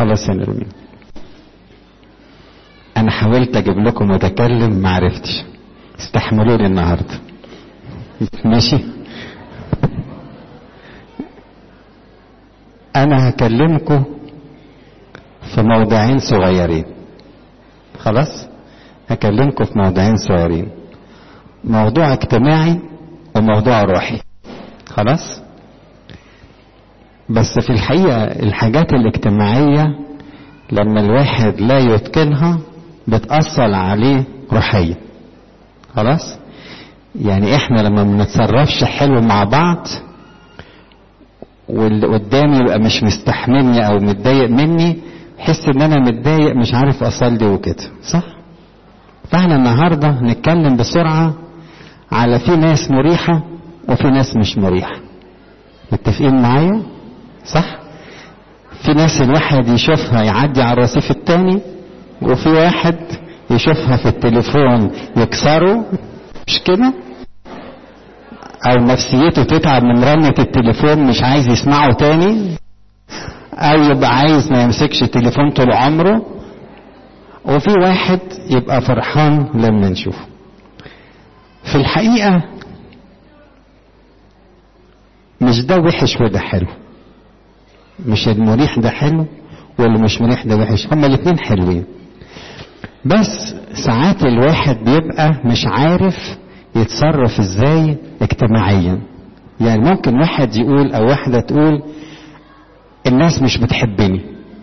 خلاص يا نرمين انا حاولت اجيب لكم متكلم ما عرفتش استحملوني النهارده ماشي انا هكلمكم في موضوعين صغيرين خلاص هكلمكم في موضوعين صغيرين موضوع اجتماعي وموضوع روحي خلاص بس في الحقيقة الحاجات الاجتماعية لما الواحد لا يتقنها بتأثر عليه روحيا خلاص يعني احنا لما ما بنتصرفش حلو مع بعض واللي قدامي يبقى مش مستحملني او متضايق مني حس ان انا متضايق مش عارف اصلي وكده صح فاحنا النهارده نتكلم بسرعه على في ناس مريحه وفي ناس مش مريحه متفقين معايا صح في ناس الواحد يشوفها يعدي على الرصيف التاني وفي واحد يشوفها في التليفون يكسره مش كده او نفسيته تتعب من رنة التليفون مش عايز يسمعه تاني او يبقى عايز ما يمسكش التليفون طول عمره وفي واحد يبقى فرحان لما نشوفه في الحقيقة مش ده وحش وده حلو مش المريح ده حلو واللي مش مريح ده وحش هما الاتنين حلوين بس ساعات الواحد بيبقى مش عارف يتصرف ازاي اجتماعيا يعني ممكن واحد يقول او واحدة تقول الناس مش بتحبني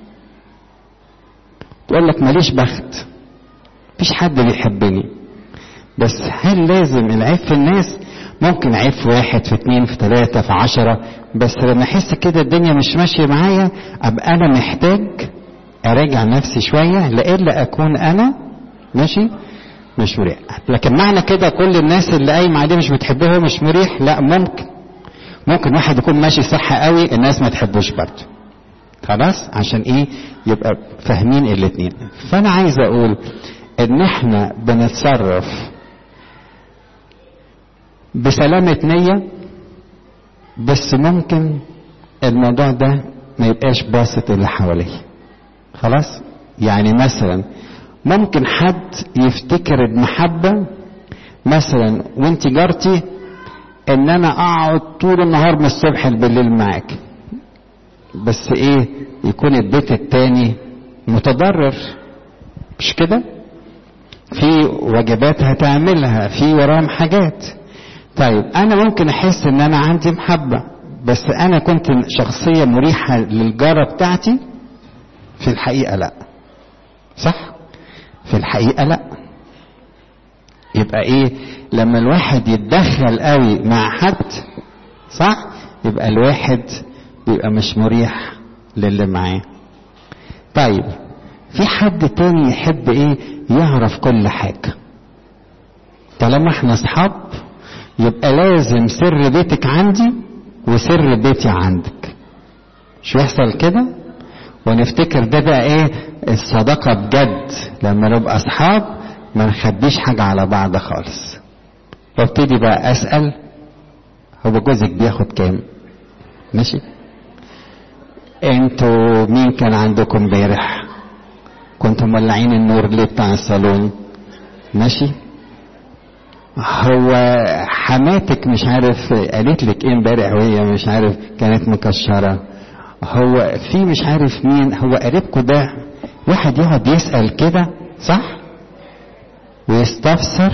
تقول لك ماليش بخت مفيش حد بيحبني بس هل لازم العيب في الناس ممكن عيب في واحد في اتنين في تلاتة في عشرة بس لما احس كده الدنيا مش ماشية معايا ابقى انا محتاج اراجع نفسي شوية لإلا اكون انا ماشي مش مريح لكن معنى كده كل الناس اللي قايمة عليه مش بتحبه مش مريح لا ممكن ممكن واحد يكون ماشي صح قوي الناس ما تحبوش برضه خلاص عشان ايه يبقى فاهمين الاتنين فانا عايز اقول ان احنا بنتصرف بسلامة نية بس ممكن الموضوع ده ما يبقاش باسط اللي حواليه خلاص يعني مثلا ممكن حد يفتكر المحبة مثلا وانت جارتي ان انا اقعد طول النهار من الصبح بالليل معاك بس ايه يكون البيت التاني متضرر مش كده في واجبات هتعملها في وراهم حاجات طيب انا ممكن احس ان انا عندي محبة بس انا كنت شخصية مريحة للجارة بتاعتي في الحقيقة لا صح في الحقيقة لا يبقى ايه لما الواحد يتدخل قوي مع حد صح يبقى الواحد بيبقى مش مريح للي معاه طيب في حد تاني يحب ايه يعرف كل حاجة طالما احنا اصحاب يبقى لازم سر بيتك عندي وسر بيتي عندك مش يحصل كده ونفتكر ده بقى ايه الصداقة بجد لما نبقى اصحاب ما نخبيش حاجة على بعض خالص وابتدي بقى اسأل هو جوزك بياخد كام ماشي انتوا مين كان عندكم امبارح كنتوا مولعين النور ليه بتاع الصالون ماشي هو حماتك مش عارف قالت لك ايه امبارح وهي مش عارف كانت مكشره هو في مش عارف مين هو قريبكم ده واحد يقعد يسال كده صح ويستفسر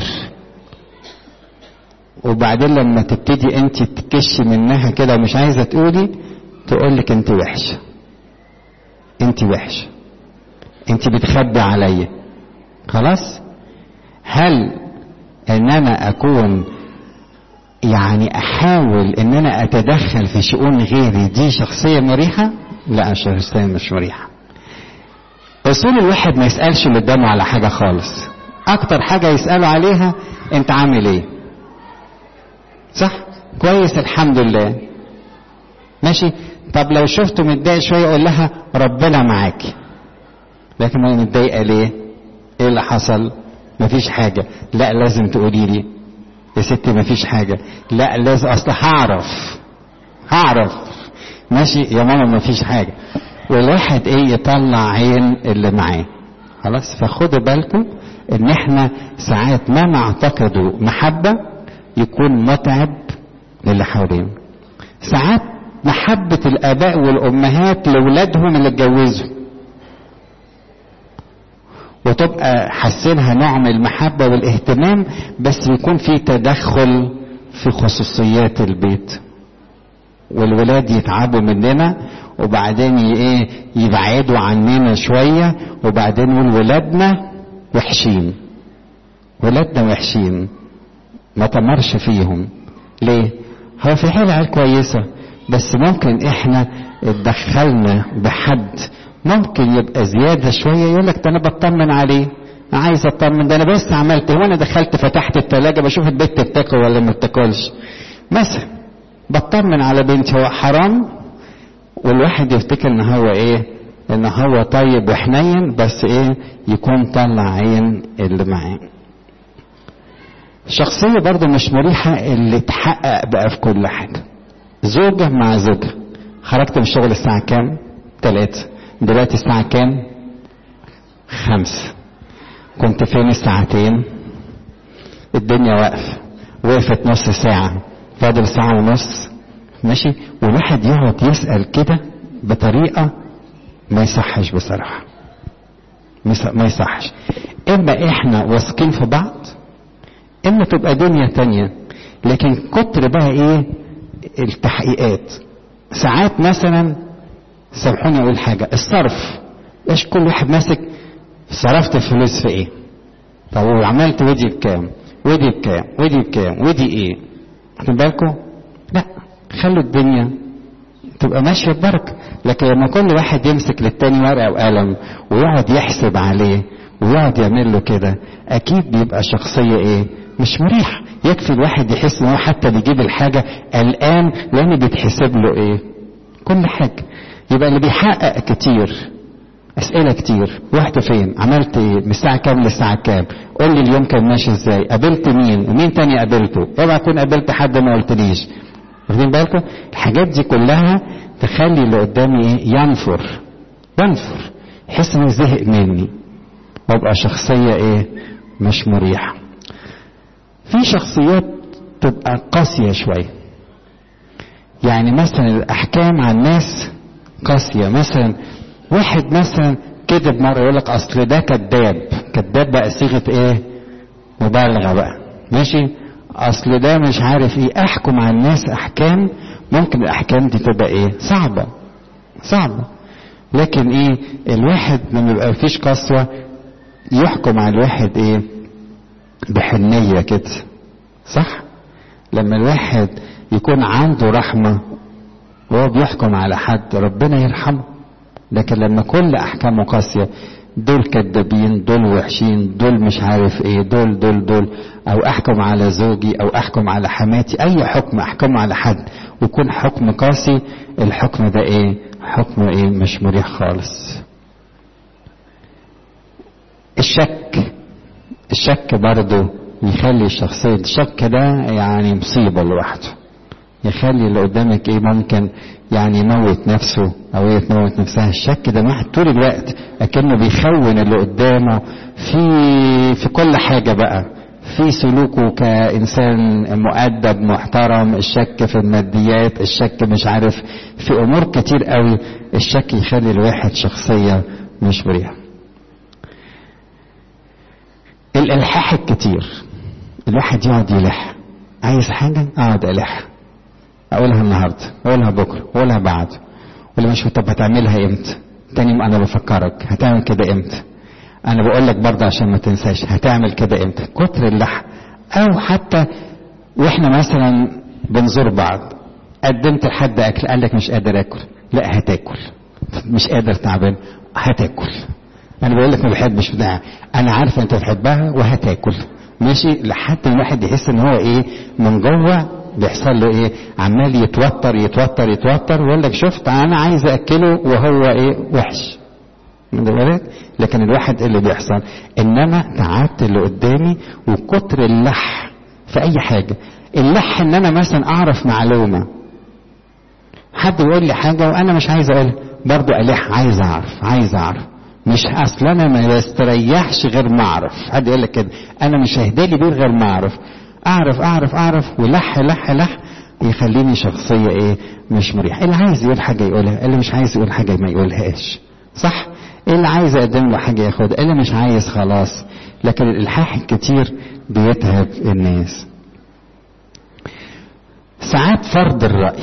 وبعدين لما تبتدي انت تكشي منها كده ومش عايزه تقولي تقول لك انت وحشه انت وحشه انت بتخبي عليا خلاص هل ان انا اكون يعني احاول ان انا اتدخل في شؤون غيري دي شخصيه مريحه لا شخصيه مش مريحه اصول الواحد ما يسالش اللي قدامه على حاجه خالص اكتر حاجه يساله عليها انت عامل ايه صح كويس الحمد لله ماشي طب لو شفته متضايق شويه اقول لها ربنا معاكي لكن انا متضايقه ليه ايه اللي حصل مفيش حاجه لا لازم تقولي لي يا ستي مفيش حاجه لا لازم اصل هعرف هعرف ماشي يا ماما مفيش حاجه والواحد ايه يطلع عين اللي معاه خلاص فخدوا بالكم ان احنا ساعات ما نعتقده محبة يكون متعب للي حوالينا ساعات محبة الآباء والأمهات لأولادهم اللي اتجوزوا وتبقى حاسينها نوع من المحبة والاهتمام بس يكون في تدخل في خصوصيات البيت والولاد يتعبوا مننا وبعدين ايه يبعدوا عننا شوية وبعدين نقول ولادنا وحشين ولادنا وحشين ما تمرش فيهم ليه هو في حال عيال كويسة بس ممكن احنا اتدخلنا بحد ممكن يبقى زيادة شوية يقول لك ده انا بطمن عليه عايز اطمن ده انا بس عملت هو انا دخلت فتحت التلاجة بشوف البيت بتاكل ولا ما بتاكلش مثلا بطمن على بنتي هو حرام والواحد يفتكر ان هو ايه ان هو طيب وحنين بس ايه يكون طلع عين اللي معاه شخصية برضه مش مريحة اللي تحقق بقى في كل حاجة زوجة مع زوجة خرجت من الشغل الساعة كام؟ تلاتة دلوقتي الساعة كام؟ خمسة كنت فين الساعتين؟ الدنيا واقفة وقفت نص ساعة فاضل ساعة ونص ماشي والواحد يقعد يسأل كده بطريقة ما يصحش بصراحة ما يصحش اما احنا واثقين في بعض اما تبقى دنيا تانية لكن كتر بقى ايه التحقيقات ساعات مثلا سامحوني اقول حاجة الصرف ايش كل واحد ماسك صرفت الفلوس في ايه طب وعملت ودي بكام ودي بكام ودي بكام ودي ايه واخدين بالكم لا خلوا الدنيا تبقى ماشيه ببركه لكن لما كل واحد يمسك للتاني ورقه وقلم ويقعد يحسب عليه ويقعد يعمل له كده اكيد بيبقى شخصيه ايه مش مريح يكفي الواحد يحس ان هو حتى بيجيب الحاجه قلقان لان بيتحسب له ايه كل حاجه يبقى اللي بيحقق كتير اسئله كتير رحت فين عملت ايه من الساعه كام للساعه كام قول لي اليوم كان ماشي ازاي قابلت مين ومين تاني قابلته اوعى اكون قابلت حد ما قلتليش واخدين بالكم الحاجات دي كلها تخلي اللي قدامي ايه ينفر ينفر يحس انه زهق مني وابقى شخصيه ايه مش مريحه في شخصيات تبقى قاسيه شويه يعني مثلا الاحكام على الناس قاسيه مثلا واحد مثلا كذب مره يقول لك اصل ده كذاب كذاب بقى صيغه ايه مبالغه بقى ماشي اصل ده مش عارف ايه احكم على الناس احكام ممكن الاحكام دي تبقى ايه صعبه صعبه لكن ايه الواحد لما يبقى مفيش قسوه يحكم على الواحد ايه بحنيه كده صح لما الواحد يكون عنده رحمه وهو بيحكم على حد ربنا يرحمه لكن لما كل احكامه قاسيه دول كذابين دول وحشين دول مش عارف ايه دول دول دول او احكم على زوجي او احكم على حماتي اي حكم احكمه على حد ويكون حكم قاسي الحكم ده ايه حكم ايه مش مريح خالص الشك الشك برضه يخلي الشخصية الشك ده يعني مصيبة لوحده يخلي اللي قدامك ايه ممكن يعني يموت نفسه او هي تموت نفسها الشك ده واحد طول الوقت اكنه بيخون اللي قدامه في في كل حاجه بقى في سلوكه كانسان مؤدب محترم الشك في الماديات الشك مش عارف في امور كتير قوي الشك يخلي الواحد شخصيه مش مريحه الالحاح الكتير الواحد يقعد يلح عايز حاجه اقعد الح اقولها النهارده اقولها بكره اقولها بعد ولا مش طب هتعملها امتى تاني انا بفكرك هتعمل كده امتى انا بقول لك برضه عشان ما تنساش هتعمل كده امتى كتر اللح او حتى واحنا مثلا بنزور بعض قدمت لحد اكل قال لك مش قادر اكل لا هتاكل مش قادر تعبان هتاكل انا بقول لك ما بحبش بتاع انا عارفه انت بتحبها وهتاكل ماشي لحد الواحد يحس ان هو ايه من جوه بيحصل له ايه عمال يتوتر يتوتر يتوتر ويقول لك شفت انا عايز اكله وهو ايه وحش بالك لكن الواحد اللي بيحصل ان انا تعبت اللي قدامي وكتر اللح في اي حاجه اللح ان انا مثلا اعرف معلومه حد يقول لي حاجه وانا مش عايز اقولها برضو ألح عايز أعرف عايز أعرف مش أصل أنا ما بستريحش غير ما أعرف حد يقول لك كده أنا مش ههدالي بيه غير ما أعرف أعرف أعرف أعرف ولح لح لح يخليني شخصية إيه مش مريحة اللي عايز يقول حاجة يقولها اللي مش عايز يقول حاجة ما يقولهاش صح اللي عايز أقدم له حاجة ياخدها اللي مش عايز خلاص لكن الإلحاح الكتير بيتعب الناس ساعات فرض الرأي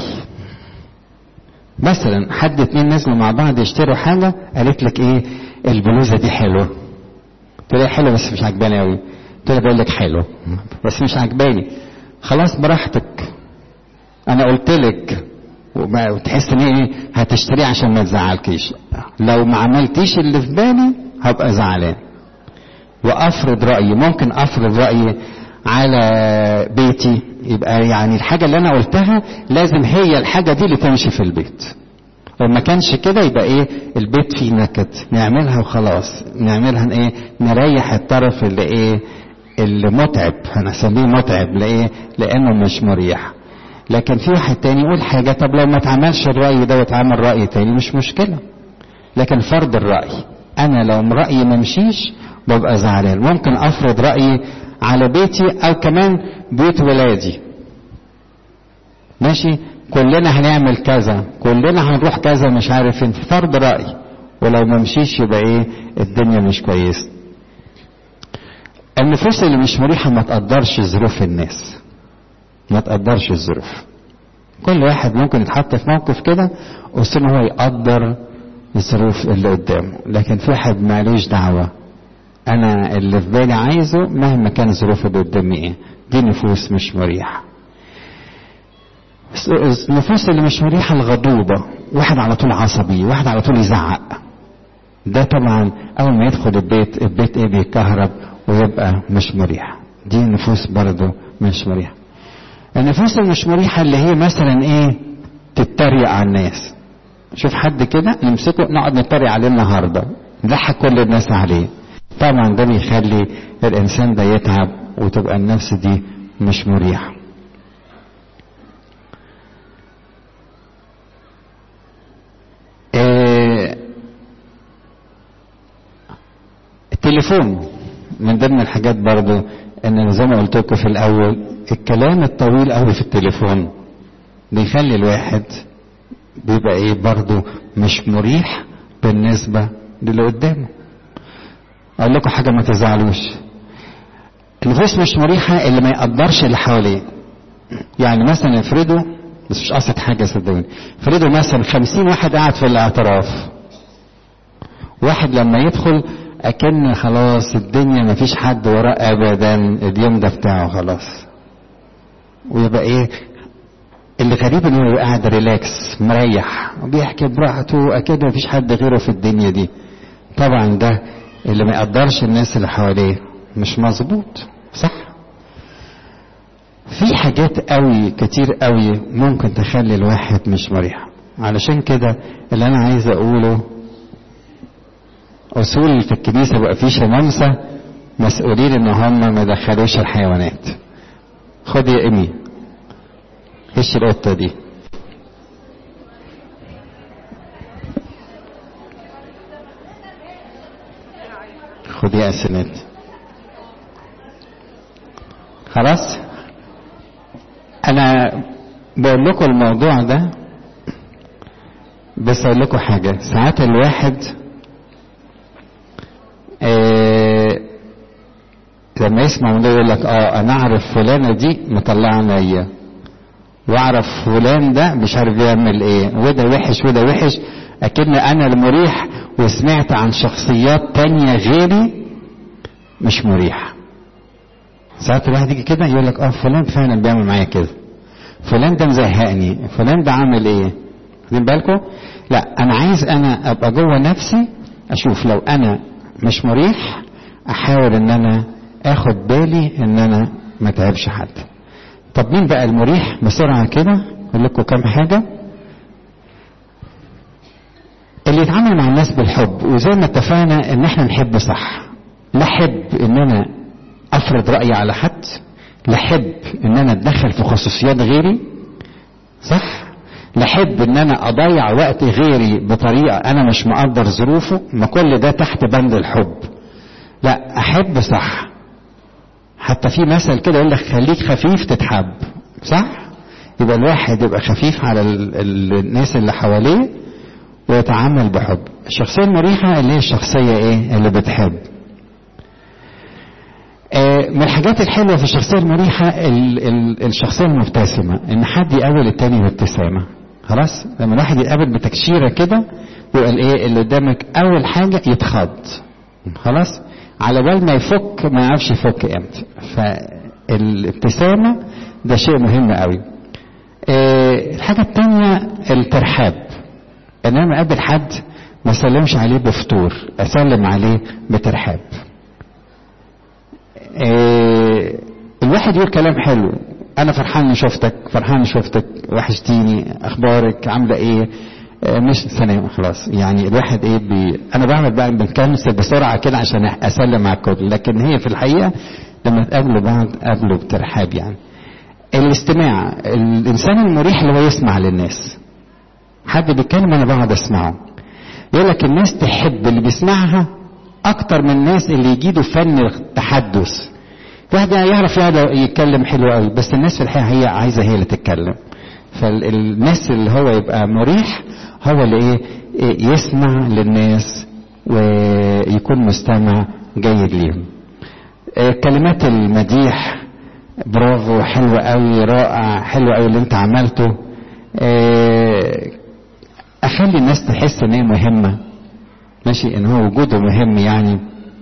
مثلا حد اتنين نزلوا مع بعض يشتروا حاجة قالت لك ايه البلوزة دي حلوة تقول لها حلوة بس مش عجباني قوي تقول لها بقول لك حلوة بس مش عجباني خلاص براحتك انا قلت لك وتحس ان ايه هتشتريه عشان ما تزعلكيش لو ما عملتيش اللي في بالي هبقى زعلان وافرض رايي ممكن افرض رايي على بيتي يبقى يعني الحاجه اللي انا قلتها لازم هي الحاجه دي اللي تمشي في البيت وما كانش كده يبقى ايه البيت فيه نكد نعملها وخلاص نعملها ايه نريح الطرف اللي ايه اللي متعب هنسميه متعب لايه لانه مش مريح لكن في واحد تاني يقول حاجه طب لو ما اتعملش الراي ده واتعمل راي تاني مش مشكله لكن فرض الراي انا لو رايي ما مشيش ببقى زعلان ممكن افرض رايي على بيتي او كمان بيت ولادي ماشي كلنا هنعمل كذا كلنا هنروح كذا مش عارف فين فرض راي ولو ما مشيش يبقى ايه الدنيا مش كويسه النفوس اللي مش مريحه ما تقدرش ظروف الناس ما تقدرش الظروف كل واحد ممكن يتحط في موقف كده وصل هو يقدر الظروف اللي قدامه لكن في واحد مالوش دعوه انا اللي في بالي عايزه مهما كان الظروف اللي قدامي ايه دي نفوس مش مريحه النفوس اللي مش مريحه الغضوبه واحد على طول عصبي واحد على طول يزعق ده طبعا اول ما يدخل البيت البيت ايه بيتكهرب ويبقى مش مريح دي نفوس برضه مش مريحه النفوس المش مريحه اللي هي مثلا ايه تتريق على الناس شوف حد كده نمسكه نقعد نتريق عليه النهارده نضحك كل الناس عليه طبعا ده بيخلي الانسان ده يتعب وتبقى النفس دي مش مريحه إيه التليفون من ضمن الحاجات برضو ان زي ما قلت لكم في الاول الكلام الطويل قوي في التليفون بيخلي الواحد بيبقى ايه برضو مش مريح بالنسبه للي قدامه اقول لكم حاجه ما تزعلوش النفوس مش مريحه اللي ما يقدرش اللي حواليه يعني مثلا افرضوا بس مش قصد حاجه صدقوني افرضوا مثلا خمسين واحد قاعد في الاعتراف واحد لما يدخل اكن خلاص الدنيا ما فيش حد وراه ابدا اليوم ده بتاعه خلاص ويبقى ايه اللي غريب ان هو قاعد ريلاكس مريح وبيحكي براحته اكيد ما فيش حد غيره في الدنيا دي طبعا ده اللي ما يقدرش الناس اللي حواليه مش مظبوط صح في حاجات قوي كتير قوي ممكن تخلي الواحد مش مريح علشان كده اللي انا عايز اقوله اصول في الكنيسه بقى في شمامسه مسؤولين ان هم ما يدخلوش الحيوانات خد يا امي ايش القطه دي خد يا اسنات خلاص انا بقول لكم الموضوع ده بس اقول لكم حاجه ساعات الواحد آه لما يسمع من ده يقول لك اه انا اعرف فلانه دي مطلعه نيه واعرف فلان ده مش عارف بيعمل ايه وده وحش وده وحش اكن انا المريح وسمعت عن شخصيات تانية غيري مش مريح ساعات الواحد يجي كده يقول لك اه فلان فعلا بيعمل معايا كده فلان ده مزهقني فلان ده عامل ايه واخدين بالكم لا انا عايز انا ابقى جوه نفسي اشوف لو انا مش مريح احاول ان انا اخد بالي ان انا ما تعبش حد طب مين بقى المريح بسرعه كده اقول لكم كام حاجه اللي يتعامل مع الناس بالحب وزي ما اتفقنا ان احنا نحب صح لا احب ان انا افرض رايي على حد لا احب ان انا اتدخل في خصوصيات غيري صح لا احب ان انا اضيع وقت غيري بطريقه انا مش مقدر ظروفه ما كل ده تحت بند الحب لا احب صح حتى في مثل كده يقول لك خليك خفيف تتحب صح يبقى الواحد يبقى خفيف على ال ال الناس اللي حواليه ويتعامل بحب الشخصيه المريحه اللي هي الشخصيه ايه اللي بتحب آه من الحاجات الحلوه في الشخصيه المريحه ال ال الشخصيه المبتسمه ان حد يقابل التاني بابتسامه خلاص لما الواحد يقابل بتكشيره كده يبقى الايه اللي قدامك اول حاجه يتخض خلاص على بال ما يفك ما يعرفش يفك امتى فالابتسامه ده شيء مهم قوي آه الحاجه الثانيه الترحاب ان انا اقابل حد ما اسلمش عليه بفتور اسلم عليه بترحاب آه الواحد يقول كلام حلو انا فرحان اني شفتك فرحان اني شفتك وحشتيني اخبارك عامله ايه آه مش سلام خلاص يعني الواحد ايه بي انا بعمل بقى بنكنسل بسرعه كده عشان اسلم على الكل لكن هي في الحقيقه لما تقابلوا بعض قابلوا بترحاب يعني الاستماع الانسان المريح اللي هو يسمع للناس حد بيتكلم انا بقعد اسمعه يقول لك الناس تحب اللي بيسمعها اكتر من الناس اللي يجيدوا فن التحدث واحد يعرف يقعد يتكلم حلو قوي بس الناس في الحقيقه هي عايزه هي اللي تتكلم فالناس اللي هو يبقى مريح هو اللي ايه يسمع للناس ويكون مستمع جيد ليهم كلمات المديح برافو حلو قوي رائع حلو قوي اللي انت عملته اخلي الناس تحس ان هي مهمه ماشي ان هو وجوده مهم يعني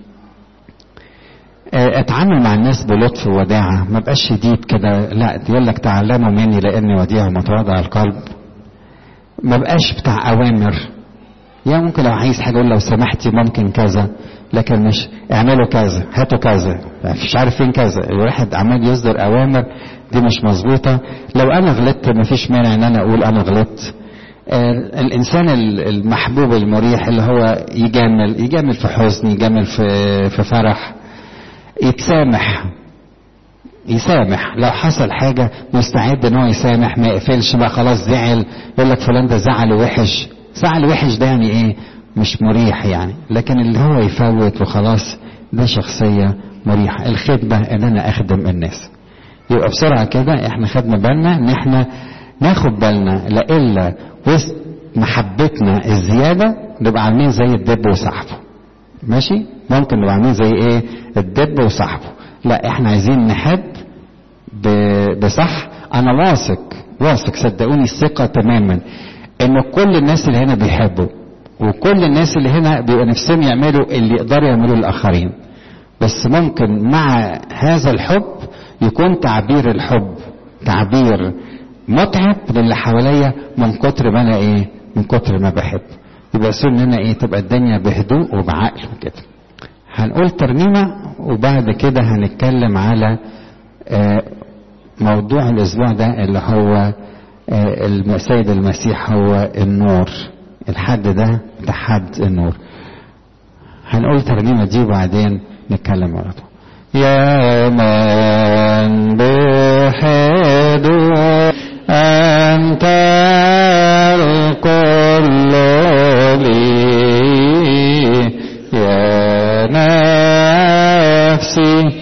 اتعامل مع الناس بلطف ووداعة ما بقاش شديد كده لا يقول لك تعلموا مني لاني وديع ومتواضع القلب ما بقاش بتاع اوامر يا ممكن لو عايز حاجه اقول لو سمحتي ممكن كذا لكن مش اعملوا كذا هاتوا كذا مش عارف فين كذا الواحد عمال يصدر اوامر دي مش مظبوطه لو انا غلطت مفيش مانع ان انا اقول انا غلطت آه الانسان المحبوب المريح اللي هو يجامل يجامل في حزن يجامل في في فرح يتسامح يسامح لو حصل حاجة مستعد ان هو يسامح ما يقفلش بقى خلاص زعل يقول لك فلان ده زعل وحش زعل وحش ده يعني ايه مش مريح يعني لكن اللي هو يفوت وخلاص ده شخصية مريحة الخدمة ان انا اخدم الناس يبقى بسرعة كده احنا خدنا بالنا ان احنا ناخد بالنا لإلا وسط محبتنا الزيادة نبقى عاملين زي الدب وصاحبه ماشي ممكن نبقى عاملين زي ايه الدب وصاحبه لا احنا عايزين نحب بصح انا واثق واثق صدقوني الثقة تماما ان كل الناس اللي هنا بيحبوا وكل الناس اللي هنا بيبقى نفسهم يعملوا اللي يقدروا يعملوا الاخرين بس ممكن مع هذا الحب يكون تعبير الحب تعبير متعب للي حواليا من كتر ما انا ايه من كتر ما بحب يبقى سن ان انا ايه تبقى الدنيا بهدوء وبعقل وكده هنقول ترنيمة وبعد كده هنتكلم على موضوع الاسبوع ده اللي هو السيد المسيح هو النور الحد ده ده حد النور هنقول ترنيمة دي وبعدين نتكلم على طول يا من بحدود أنت الكل لي يا نفسي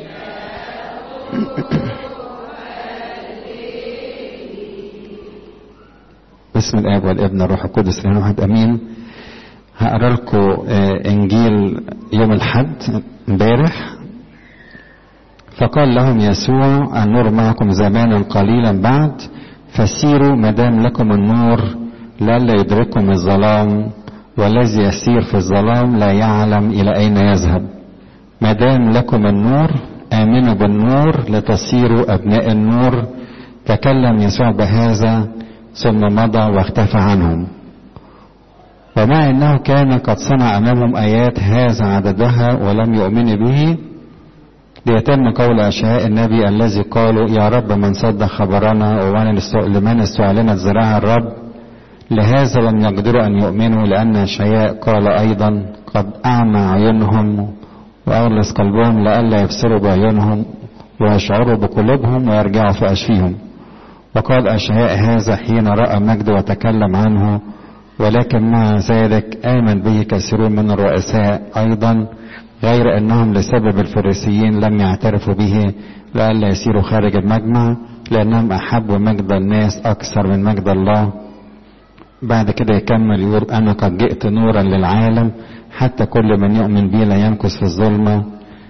بسم الاب والابن والروح القدس لان واحد امين هقرا لكم انجيل يوم الاحد امبارح فقال لهم يسوع النور معكم زمانا قليلا بعد فسيروا ما دام لكم النور لئلا يدرككم الظلام والذي يسير في الظلام لا يعلم الى اين يذهب ما دام لكم النور امنوا بالنور لتصيروا ابناء النور تكلم يسوع بهذا ثم مضى واختفى عنهم ومع انه كان قد صنع امامهم ايات هذا عددها ولم يؤمنوا به ليتم قول اشعياء النبي الذي قالوا يا رب من صدق خبرنا ولمن استعلنت زراعة الرب لهذا لم يقدروا ان يؤمنوا لان اشعياء قال ايضا قد اعمى عيونهم واغلس قلبهم لئلا يبصروا بعيونهم ويشعروا بقلوبهم ويرجعوا في اشفيهم وقال أشعياء هذا حين رأى مجد وتكلم عنه ولكن مع ذلك آمن به كثيرون من الرؤساء أيضا غير أنهم لسبب الفريسيين لم يعترفوا به لئلا يسيروا خارج المجمع لأنهم أحبوا مجد الناس أكثر من مجد الله بعد كده يكمل يقول أنا قد جئت نورا للعالم حتى كل من يؤمن بي لا يمكث في الظلمة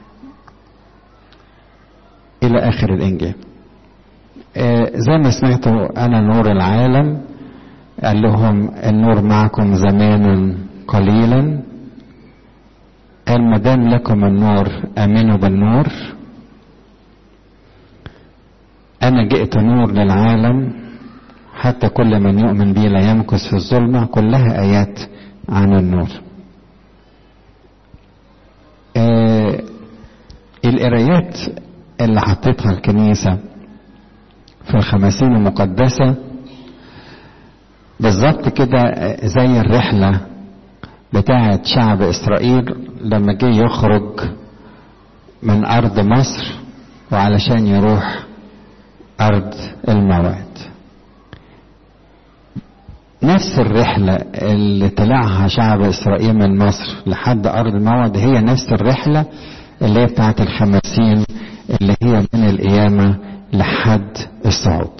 إلى آخر الإنجيل آه زي ما سمعتوا أنا نور العالم قال لهم النور معكم زمانا قليلا قال ما دام لكم النور امنوا بالنور انا جئت نور للعالم حتى كل من يؤمن بي لا يمكث في الظلمه كلها ايات عن النور آه القرايات اللي حطيتها الكنيسه في الخمسين المقدسه بالظبط كده زي الرحلة بتاعة شعب إسرائيل لما جه يخرج من أرض مصر وعلشان يروح أرض الموعد نفس الرحلة اللي طلعها شعب إسرائيل من مصر لحد أرض الموعد هي نفس الرحلة اللي هي بتاعة الخمسين اللي هي من القيامة لحد الصعود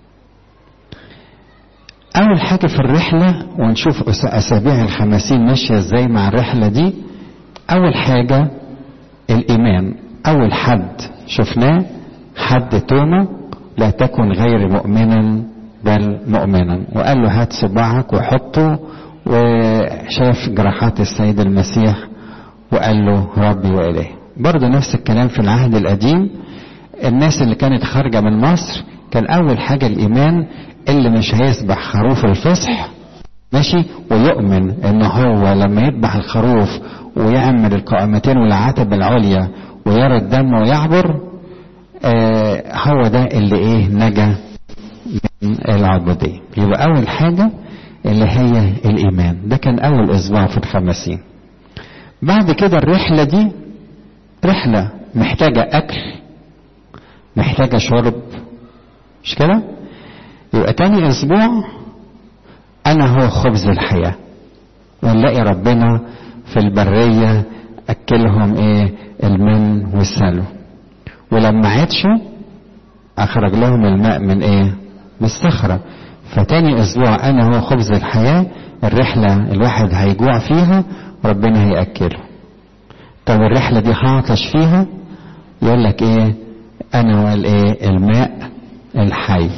أول حاجة في الرحلة ونشوف أسابيع الخمسين ماشية إزاي مع الرحلة دي أول حاجة الإيمان أول حد شفناه حد توما لا تكن غير مؤمنا بل مؤمنا وقال له هات صباعك وحطه وشاف جراحات السيد المسيح وقال له ربي وإلهي برضه نفس الكلام في العهد القديم الناس اللي كانت خارجة من مصر كان أول حاجة الإيمان اللي مش هيذبح خروف الفصح ماشي ويؤمن ان هو لما يذبح الخروف ويعمل القائمتين والعتب العليا ويرى الدم ويعبر آه هو ده اللي ايه نجا من العبودية يبقى اول حاجة اللي هي الايمان ده كان اول اسبوع في الخمسين بعد كده الرحلة دي رحلة محتاجة اكل محتاجة شرب مش كده يبقى تاني اسبوع انا هو خبز الحياة ونلاقي ربنا في البرية اكلهم ايه المن والسلو ولما عطشوا اخرج لهم الماء من ايه من الصخرة فتاني اسبوع انا هو خبز الحياة الرحلة الواحد هيجوع فيها ربنا هيأكله طب الرحلة دي هعطش فيها يقول لك ايه انا هو الايه الماء الحي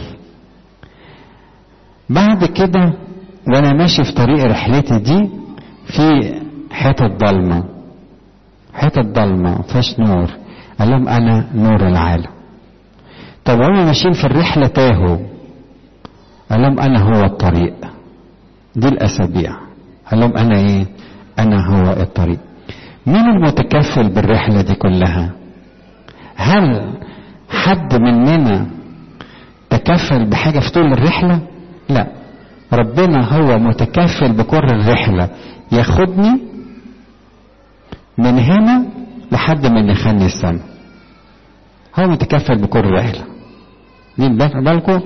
بعد كده وانا ماشي في طريق رحلتي دي في حتة ضلمة حتة ضلمة مفيهاش نور قال لهم انا نور العالم طب هم ماشيين في الرحلة تاهوا قال لهم انا هو الطريق دي الاسابيع قال لهم انا ايه انا هو الطريق مين المتكفل بالرحلة دي كلها هل حد مننا تكفل بحاجة في طول الرحلة لا ربنا هو متكفل بكل الرحلة ياخدني من هنا لحد ما يدخلني السماء هو متكفل بكل الرحلة دي بالكم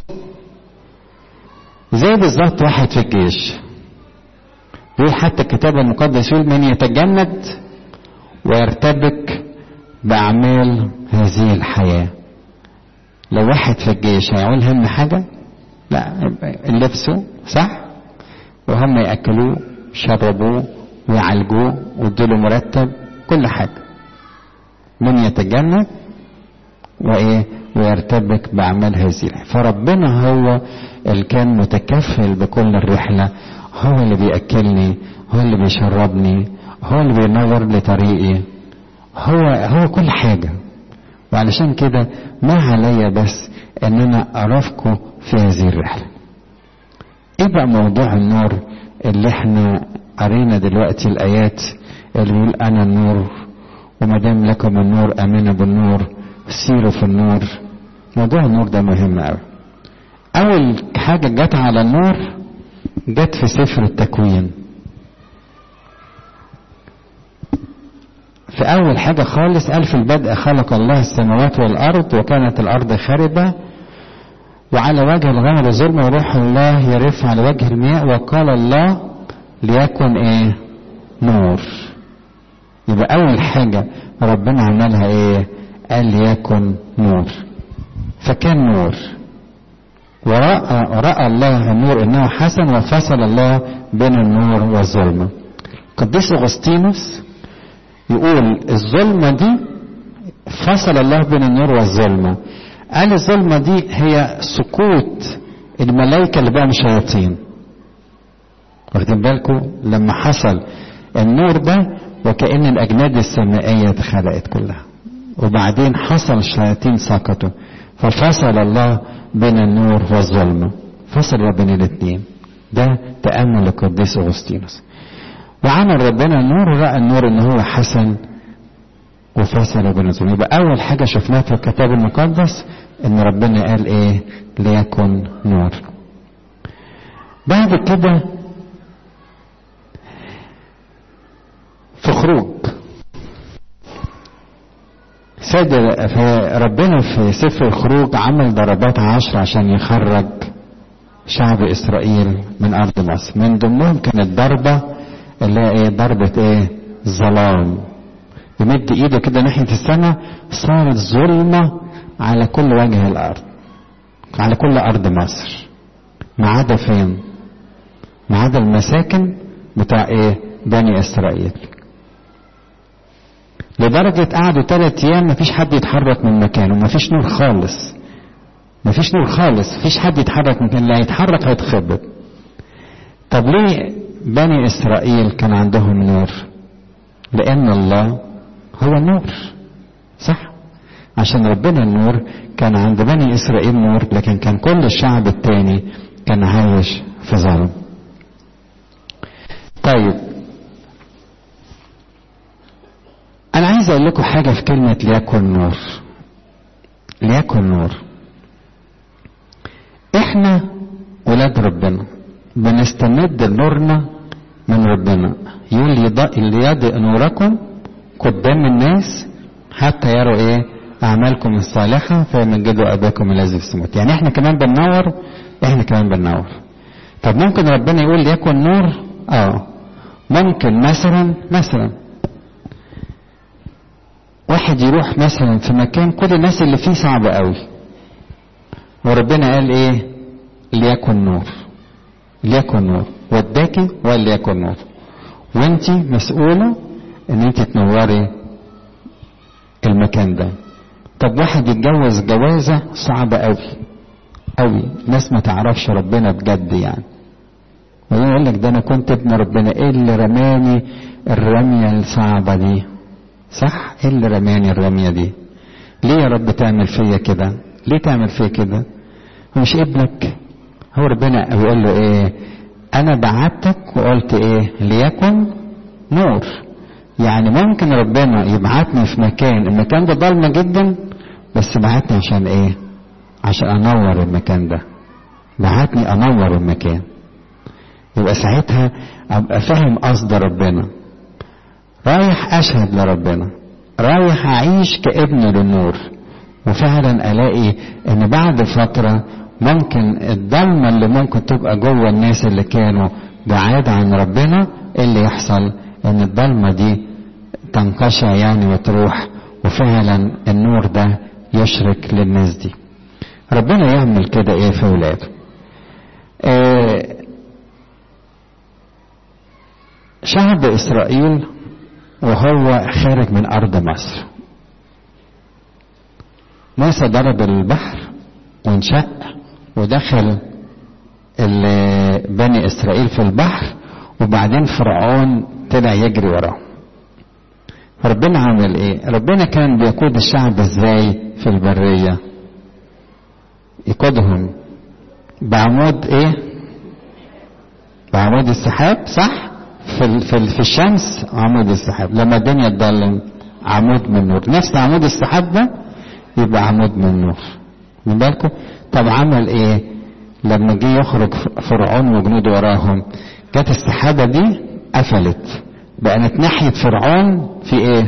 زي بالظبط واحد في الجيش يقول حتى الكتاب المقدس يقول من يتجند ويرتبك بأعمال هذه الحياة لو واحد في الجيش هيعول هم حاجة لا لبسه صح وهم يأكلوه يشربوه ويعالجوه ويديله مرتب كل حاجة من يتجند وإيه ويرتبك بأعمال هذه الحياة فربنا هو اللي كان متكفل بكل الرحلة هو اللي بيأكلني هو اللي بيشربني هو اللي بينور لي طريقي هو هو كل حاجة وعلشان كده ما عليا بس ان انا ارافقه في هذه الرحلة ايه بقى موضوع النور اللي احنا قرينا دلوقتي الايات اللي بيقول انا النور وما دام لكم النور امنوا بالنور سيروا في النور موضوع النور ده مهم قوي اول حاجة جت على النور جت في سفر التكوين في أول حاجة خالص قال في البدء خلق الله السماوات والأرض وكانت الأرض خاربة وعلى وجه الغمر ظلم وروح الله يرف على وجه المياه وقال الله ليكن ايه نور يبقى اول حاجة ربنا عملها ايه قال ليكن نور فكان نور ورأى رأى الله النور انه حسن وفصل الله بين النور والظلمة قديس اغسطينوس يقول الظلمة دي فصل الله بين النور والظلمة قال الظلمة دي هي سقوط الملائكة اللي بقوا شياطين واخدين بالكم لما حصل النور ده وكأن الأجناد السمائية اتخلقت كلها وبعدين حصل الشياطين سقطوا ففصل الله بين النور والظلمة فصل بين الاثنين ده تأمل القديس أغسطينوس وعمل ربنا النور ورأى النور ان هو حسن وفصل بين الظلمة يبقى أول حاجة شفناها في الكتاب المقدس ان ربنا قال ايه ليكن نور بعد كده في خروج سيد ربنا في سفر الخروج عمل ضربات عشر عشان يخرج شعب اسرائيل من ارض مصر من ضمنهم كانت ضربه اللي هي ايه ضربه ايه ظلام يمد ايده كده ناحيه السماء صارت ظلمه على كل وجه الارض على كل ارض مصر ما عدا فين ما عدا المساكن بتاع ايه بني اسرائيل لدرجة قعدوا ثلاث أيام مفيش حد يتحرك من مكانه مفيش نور خالص مفيش نور خالص مفيش حد يتحرك من مكانه اللي هيتحرك هيتخبط طب ليه بني إسرائيل كان عندهم نور لأن الله هو النور صح عشان ربنا النور كان عند بني إسرائيل نور لكن كان كل الشعب التاني كان عايش في ظلم طيب أنا عايز أقول لكم حاجة في كلمة ليكن نور ليكن نور إحنا ولاد ربنا بنستمد نورنا من ربنا يقول ليضئ نوركم قدام الناس حتى يروا إيه أعمالكم الصالحة فيمجدوا أباكم الذي في السماوات يعني إحنا كمان بننور إحنا كمان بننور طب ممكن ربنا يقول ليكن نور آه ممكن مثلا مثلا واحد يروح مثلا في مكان كل الناس اللي فيه صعبة قوي وربنا قال ايه ليكن نور ليكن نور وداكي وليكن نور وانت مسؤولة ان انت تنوري المكان ده طب واحد يتجوز جوازة صعبة قوي قوي ناس ما تعرفش ربنا بجد يعني وبعدين يقول لك ده انا كنت ابن ربنا ايه اللي رماني الرمية الصعبة دي صح ايه اللي رماني الرمية دي ليه يا رب تعمل فيا كده ليه تعمل فيا كده هو مش ابنك هو ربنا بيقول له ايه انا بعتك وقلت ايه ليكن نور يعني ممكن ربنا يبعتني في مكان المكان ده ضلمة جدا بس بعتني عشان ايه عشان انور المكان ده بعتني انور المكان يبقى ساعتها ابقى فاهم قصد ربنا رايح اشهد لربنا رايح اعيش كابن للنور وفعلا الاقي ان بعد فتره ممكن الضلمه اللي ممكن تبقى جوه الناس اللي كانوا بعاد عن ربنا اللي يحصل ان الضلمه دي تنقشع يعني وتروح وفعلا النور ده يشرك للناس دي ربنا يعمل كده ايه في ولاده آه شعب اسرائيل وهو خارج من أرض مصر موسى ضرب البحر وانشق ودخل بني إسرائيل في البحر وبعدين فرعون طلع يجري وراه ربنا عمل ايه ربنا كان بيقود الشعب ازاي في البرية يقودهم بعمود ايه بعمود السحاب صح في في في الشمس عمود السحاب لما الدنيا تضلم عمود من نور نفس عمود السحاب ده يبقى عمود من نور من بالكم طب عمل ايه لما جه يخرج فرعون وجنوده وراهم جت السحابه دي قفلت بقت ناحيه فرعون في ايه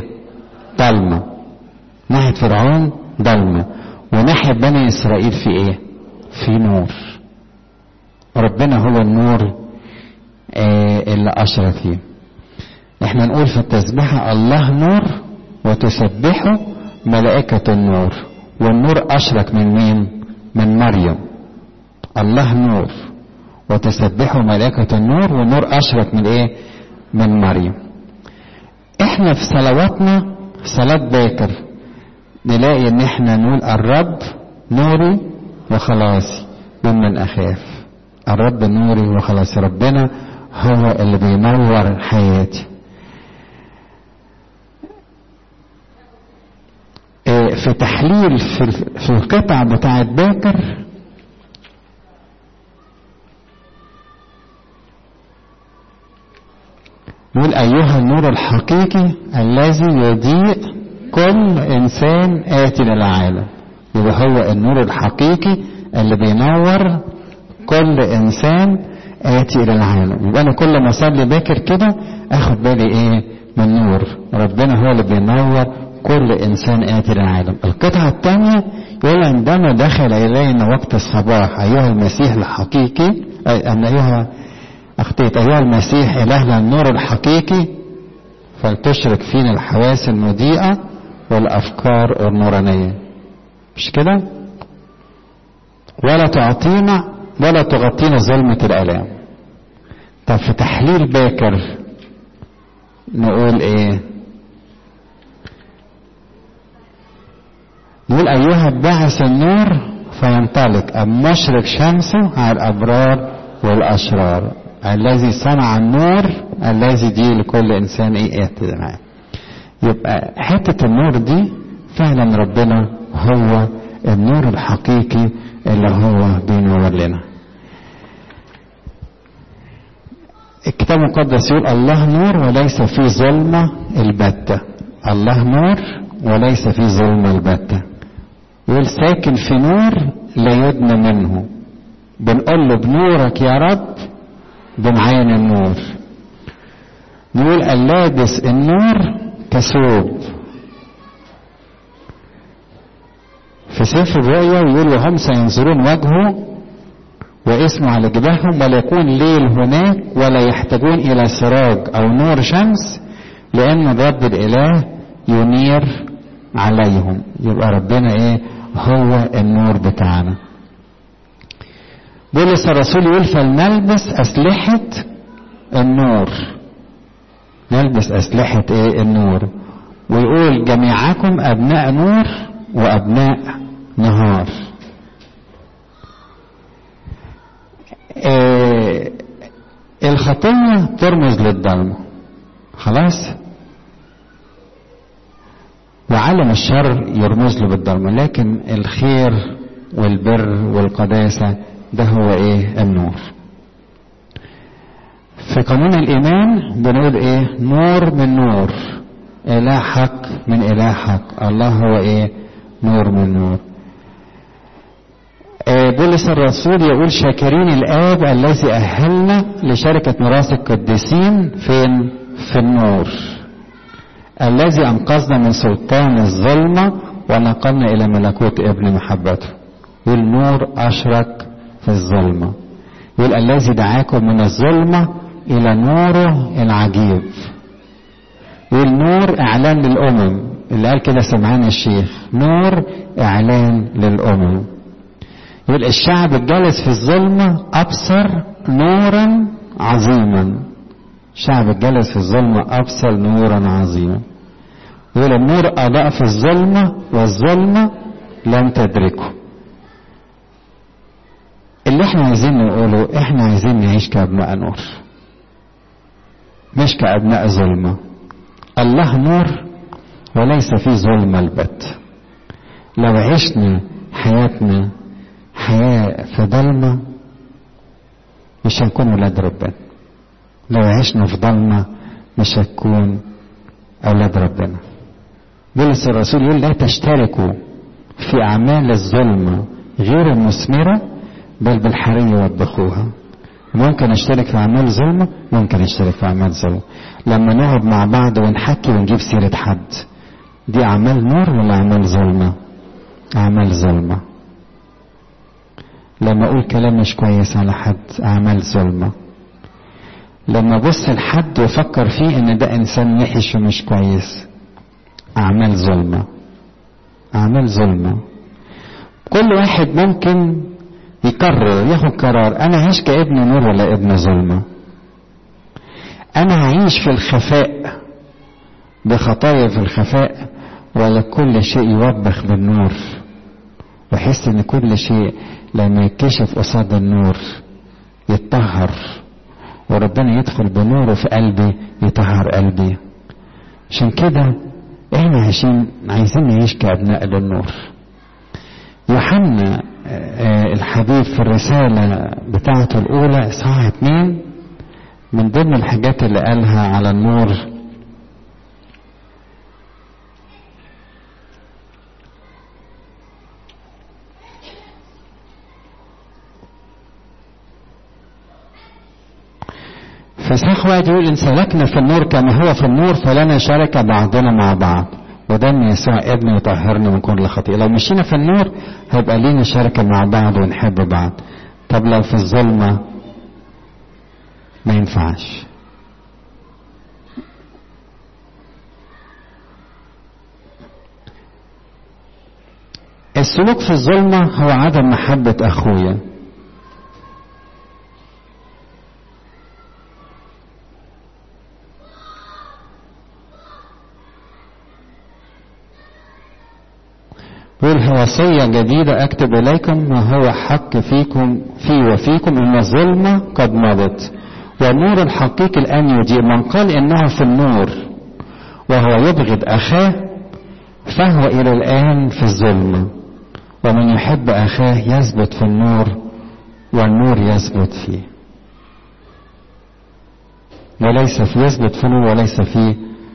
ضلمه ناحيه فرعون ضلمه وناحيه بني اسرائيل في ايه في نور ربنا هو النور آه اللي أشرق فيه احنا نقول في التسبيحة الله نور وتسبحه ملائكة النور والنور أشرق من مين من مريم الله نور وتسبحه ملائكة النور والنور أشرق من ايه من مريم احنا في صلواتنا صلاة باكر نلاقي ان احنا نقول الرب نوري وخلاصي ممن اخاف الرب نوري وخلاصي ربنا هو اللي بينور حياتي في تحليل في في القطع بتاعة باكر يقول أيها النور الحقيقي الذي يضيء كل إنسان آتي للعالم يبقى هو النور الحقيقي اللي بينور كل إنسان آتي إلى العالم يبقى أنا كل ما أصلي باكر كده آخد بالي إيه من نور ربنا هو اللي بينور كل إنسان آتي للعالم القطعة الثانية يقول عندما دخل إلينا وقت الصباح أيها المسيح الحقيقي أن أيها أخطيت أيها المسيح إلهنا النور الحقيقي فلتشرك فينا الحواس المضيئة والأفكار النورانية مش كده ولا تعطينا ولا تغطينا ظلمة الآلام طب في تحليل باكر نقول ايه نقول أيها الباعث النور فينطلق المشرق شمسه على الأبرار والأشرار الذي صنع النور الذي دي لكل إنسان إيه اهتمام يبقى حتة النور دي فعلا ربنا هو النور الحقيقي اللي هو بينور لنا الكتاب المقدس يقول الله نور وليس في ظلمة البتة الله نور وليس في ظلمة البتة يقول ساكن في نور لا يدنى منه بنقول له بنورك يا رب بنعين النور نقول اللابس النور كثوب في سفر الرؤيا يقول وهم سينظرون وجهه واسمه على جباههم ولا يكون ليل هناك ولا يحتاجون الى سراج او نور شمس لان الرب الاله ينير عليهم يبقى ربنا ايه هو النور بتاعنا بولس الرسول يقول فلنلبس أسلحة النور نلبس أسلحة إيه النور ويقول جميعكم أبناء نور وأبناء نهار إيه الخطية ترمز للظلمة خلاص وعالم الشر يرمز له بالظلمة لكن الخير والبر والقداسة ده هو ايه النور في قانون الايمان بنقول ايه نور من نور اله حق من اله حق الله هو ايه نور من نور آه بولس الرسول يقول شاكرين الاب الذي اهلنا لشركة ميراث القديسين فين في النور الذي انقذنا من سلطان الظلمة ونقلنا الى ملكوت ابن محبته والنور اشرق في الظلمة يقول الذي دعاكم من الظلمة إلى نوره العجيب يقول نور إعلان للأمم اللي قال كده سمعان الشيخ نور إعلان للأمم يقول الشعب الجالس في الظلمة أبصر نورا عظيما الشعب الجالس في الظلمة أبصر نورا عظيما يقول النور أضاء في الظلمة والظلمة لم تدركه اللي احنا عايزين نقوله احنا عايزين نعيش كابناء نور مش كابناء ظلمة الله نور وليس في ظلمة البت لو عشنا حياتنا حياة في ظلمة مش هنكون ولاد ربنا لو عشنا في ظلمة مش هتكون أولاد ربنا بولس الرسول يقول لا تشتركوا في أعمال الظلمة غير المثمرة بل بالحرية وبخوها ممكن اشترك في اعمال ظلمه ممكن اشترك في اعمال ظلمه لما نقعد مع بعض ونحكي ونجيب سيره حد دي اعمال نور ولا اعمال ظلمه اعمال ظلمه لما اقول كلام مش كويس على حد اعمال ظلمة لما ابص لحد وافكر فيه ان ده انسان وحش ومش كويس اعمال ظلمة اعمال ظلمة كل واحد ممكن يقرر ياخد قرار انا هعيش كابن نور ولا ابن ظلمة انا هعيش في الخفاء بخطايا في الخفاء ولا كل شيء يوبخ بالنور واحس ان كل شيء لما يتكشف قصاد النور يتطهر وربنا يدخل بنوره في قلبي يطهر قلبي عشان كده احنا عايشين عايزين نعيش كابناء للنور يوحنا الحبيب في الرسالة بتاعته الأولى إصحاح اتنين من ضمن الحاجات اللي قالها على النور فصح واحد يقول إن سلكنا في النور كما هو في النور فلنا شركة بعضنا مع بعض ودم يسوع ابنه يطهرنا من كل خطيئة لو مشينا في النور هيبقى لينا شركة مع بعض ونحب بعض طب لو في الظلمة ما ينفعش السلوك في الظلمة هو عدم محبة أخويا يقول وصية جديدة أكتب إليكم ما هو حق فيكم في وفيكم إن الظلمة قد مضت والنور الحقيقي الآن يجيء من قال إنه في النور وهو يبغض أخاه فهو إلى الآن في الظلمة ومن يحب أخاه يثبت في النور والنور يثبت فيه وليس في يثبت في النور وليس فيه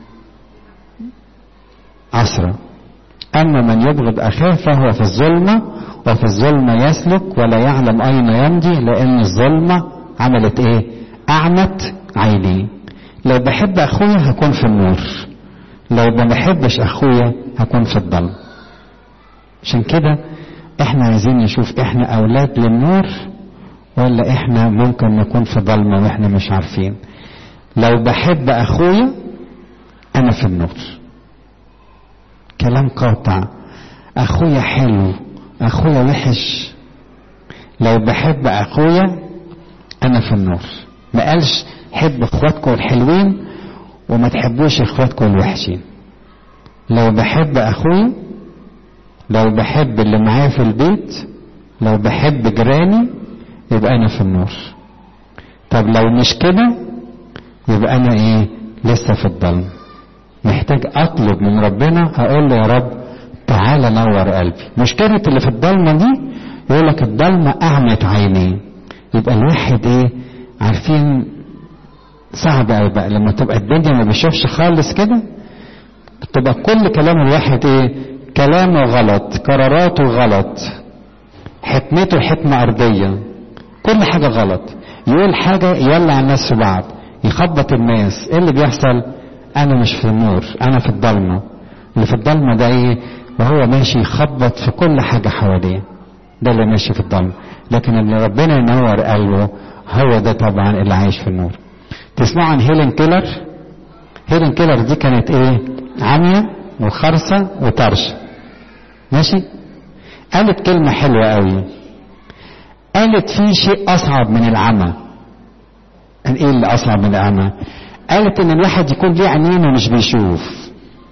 عصره أما من يبغض أخاه فهو في الظلمة وفي الظلمة يسلك ولا يعلم أين يمضي لأن الظلمة عملت إيه؟ أعمت عينيه لو بحب أخويا هكون في النور لو ما بحبش أخويا هكون في الظلم عشان كده احنا عايزين نشوف احنا أولاد للنور ولا احنا ممكن نكون في ظلمة واحنا مش عارفين لو بحب أخويا أنا في النور كلام قاطع اخويا حلو اخويا وحش لو بحب اخويا انا في النور ما قالش حب اخواتكم الحلوين وما تحبوش اخواتكم الوحشين لو بحب اخويا لو بحب اللي معايا في البيت لو بحب جيراني يبقى انا في النور طب لو مش كده يبقى انا ايه لسه في الضلمه محتاج اطلب من ربنا اقول له يا رب تعالى نور قلبي مشكلة اللي في الضلمة دي يقول لك الضلمة اعمت عيني يبقى الواحد ايه عارفين صعب قوي بقى لما تبقى الدنيا ما بيشوفش خالص كده تبقى كل كلام الواحد ايه كلامه غلط قراراته غلط حكمته حكمة أرضية كل حاجة غلط يقول حاجة يولع الناس في بعض يخبط الناس ايه اللي بيحصل انا مش في النور انا في الضلمة اللي في الضلمة ده ايه وهو ماشي يخبط في كل حاجة حواليه ده اللي ماشي في الضلمة لكن اللي ربنا ينور قلبه هو ده طبعا اللي عايش في النور تسمعوا عن هيلين كيلر هيلين كيلر دي كانت ايه عمية وخرسة وطرشة ماشي قالت كلمة حلوة قوي قالت في شيء اصعب من العمى ايه اللي اصعب من العمى قالت ان الواحد يكون ليه عينين ومش بيشوف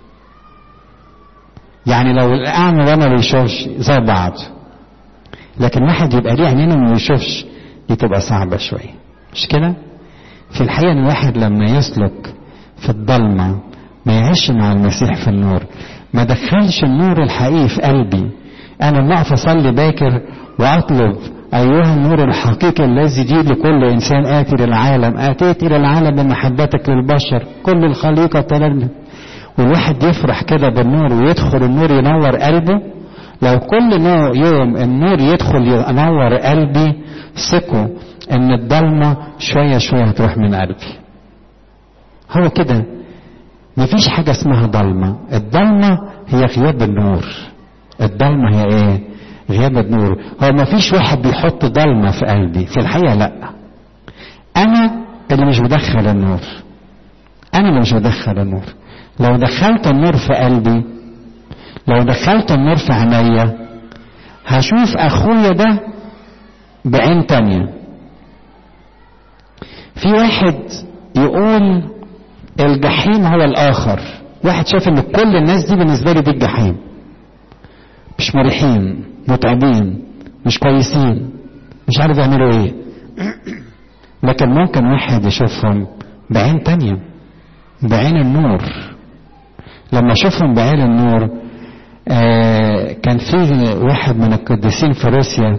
يعني لو الاعمى ده ما بيشوفش زي بعض لكن واحد يبقى ليه عينين وما بيشوفش دي تبقى صعبه شويه مش كده في الحقيقه ان الواحد لما يسلك في الضلمه ما يعيش مع المسيح في النور ما دخلش النور الحقيقي في قلبي انا لما اقف اصلي باكر واطلب أيها النور الحقيقي الذي يجيب لكل إنسان آتي للعالم آتيت إلى العالم بمحبتك للبشر كل الخليقة تلمنا والواحد يفرح كده بالنور ويدخل النور ينور قلبه لو كل يوم النور يدخل ينور قلبي ثقوا ان الضلمة شوية شوية هتروح من قلبي هو كده مفيش حاجة اسمها ضلمة الضلمة هي غياب النور الضلمة هي ايه غياب النور هو ما فيش واحد بيحط ضلمة في قلبي في الحقيقة لا أنا اللي مش بدخل النور أنا اللي مش بدخل النور لو دخلت النور في قلبي لو دخلت النور في عينيا هشوف أخويا ده بعين تانية في واحد يقول الجحيم هو الآخر واحد شايف ان كل الناس دي بالنسبة لي دي الجحيم مش مريحين متعبين مش كويسين مش عارف يعملوا ايه لكن ممكن واحد يشوفهم بعين تانية بعين النور لما اشوفهم بعين النور آه كان في واحد من القديسين في روسيا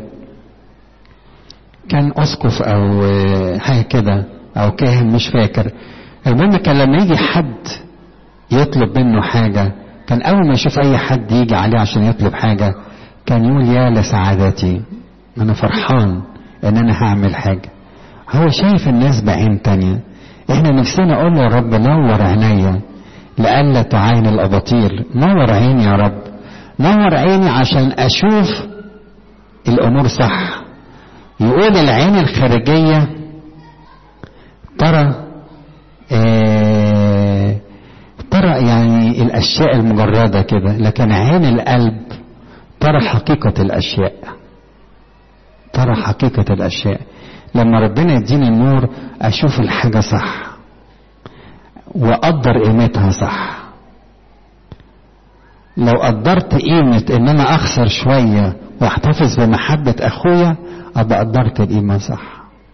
كان اسقف او آه حاجه كده او كاهن مش فاكر المهم كان لما يجي حد يطلب منه حاجه كان اول ما يشوف اي حد يجي عليه عشان يطلب حاجه كان يقول يا لسعادتي انا فرحان ان انا هعمل حاجه هو شايف الناس بعين تانية احنا نفسنا نقول له يا رب نور عينيا لئلا تعاين الاباطيل نور عيني يا رب نور عيني عشان اشوف الامور صح يقول العين الخارجيه ترى آه ترى يعني الاشياء المجرده كده لكن عين القلب ترى حقيقه الاشياء ترى حقيقه الاشياء لما ربنا يديني النور اشوف الحاجه صح واقدر قيمتها صح لو قدرت قيمة ان انا اخسر شوية واحتفظ بمحبة اخويا ابقى قدرت القيمة صح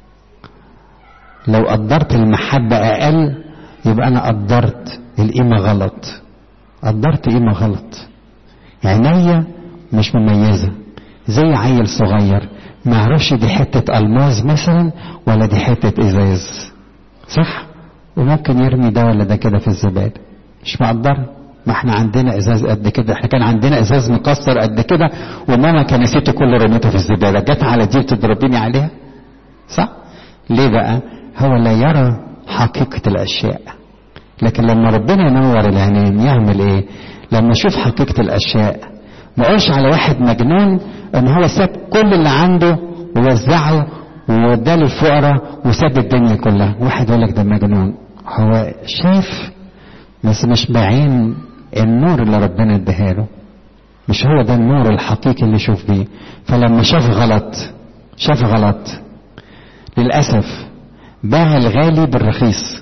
لو قدرت المحبة اقل يبقى انا قدرت القيمة غلط قدرت قيمة غلط عينيا مش مميزة زي عيل صغير ما يعرفش دي حتة الماظ مثلا ولا دي حتة ازاز صح وممكن يرمي ده ولا ده كده في الزبالة مش مقدر ما احنا عندنا ازاز قد كده احنا كان عندنا ازاز مكسر قد كده وماما كنسيته كله رميته في الزبالة جت على دي بتضربيني عليها صح ليه بقى هو لا يرى حقيقة الاشياء لكن لما ربنا ينور العينين يعمل ايه لما اشوف حقيقة الاشياء ما اقولش على واحد مجنون ان هو ساب كل اللي عنده ووزعه ووداه للفقراء وساب الدنيا كلها واحد يقول لك ده مجنون هو شايف بس مش بعين النور اللي ربنا اداها له مش هو ده النور الحقيقي اللي يشوف بيه فلما شاف غلط شاف غلط للأسف باع الغالي بالرخيص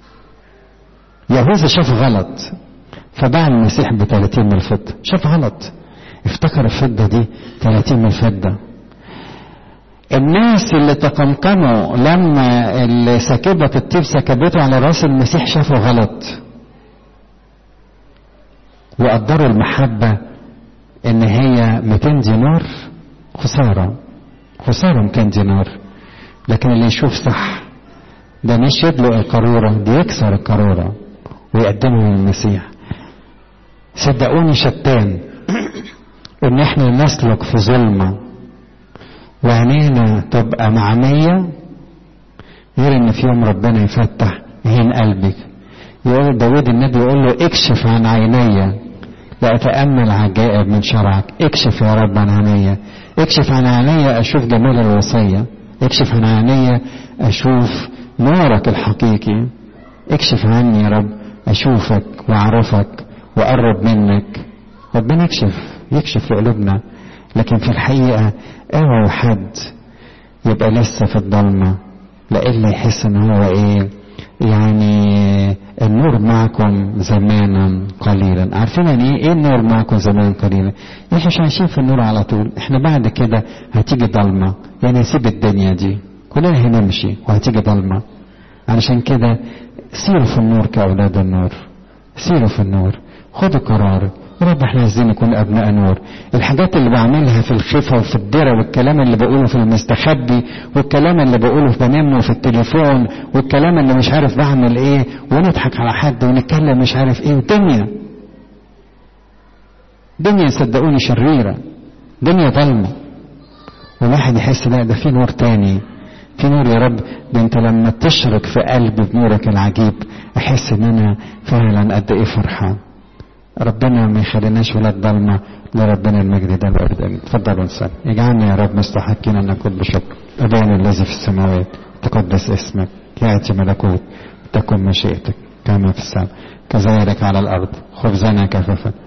يهوذا شاف غلط فباع المسيح ب 30 من الفضة شاف غلط افتكر الفضة دي 30 من الفضة الناس اللي تقمقموا لما اللي سكبت الطيب سكبته على راس المسيح شافوا غلط وقدروا المحبة ان هي 200 دينار خسارة خسارة 200 دينار لكن اللي يشوف صح ده مش يدلق القارورة دي يكسر القارورة ويقدمها للمسيح صدقوني شتان ان احنا نسلك في ظلمة وعينينا تبقى معمية غير ان في يوم ربنا يفتح عين قلبك يقول داود النبي يقول له اكشف عن عيني لأتأمل عجائب من شرعك اكشف يا رب عن عيني اكشف عن عيني اشوف جمال الوصية اكشف عن عيني اشوف نورك الحقيقي اكشف عني يا رب اشوفك واعرفك واقرب منك ربنا يكشف يكشف في قلوبنا لكن في الحقيقة اوعوا حد يبقى لسه في الضلمة لإلا يحس ان هو ايه يعني النور معكم زمانا قليلا عارفين يعني ايه ايه النور معكم زمانا قليلا احنا مش عايشين في النور على طول احنا بعد كده هتيجي ضلمة يعني نسيب الدنيا دي كلنا هنمشي وهتيجي ضلمة علشان كده سيروا في النور كأولاد النور سيروا في النور خدوا قرار يا رب احنا عايزين نكون ابناء نور الحاجات اللي بعملها في الخفة وفي الدرة والكلام اللي بقوله في المستخبي والكلام اللي بقوله في بنامه في التليفون والكلام اللي مش عارف بعمل ايه ونضحك على حد ونتكلم مش عارف ايه ودنيا دنيا صدقوني شريرة دنيا ظلمة والواحد يحس لا ده في نور تاني في نور يا رب ده انت لما تشرق في قلبي بنورك العجيب احس ان انا فعلا قد ايه فرحان ربنا ما يخليناش ولاد ضلمة لربنا المجد ده الأبد آمين تفضلوا نصلي اجعلنا يا رب مستحقين أن نكون بشكر أبانا الذي في السماوات تقدس اسمك يأتي ملكوت تكن مشيئتك كما في السماء كذلك على الأرض خبزنا كفافا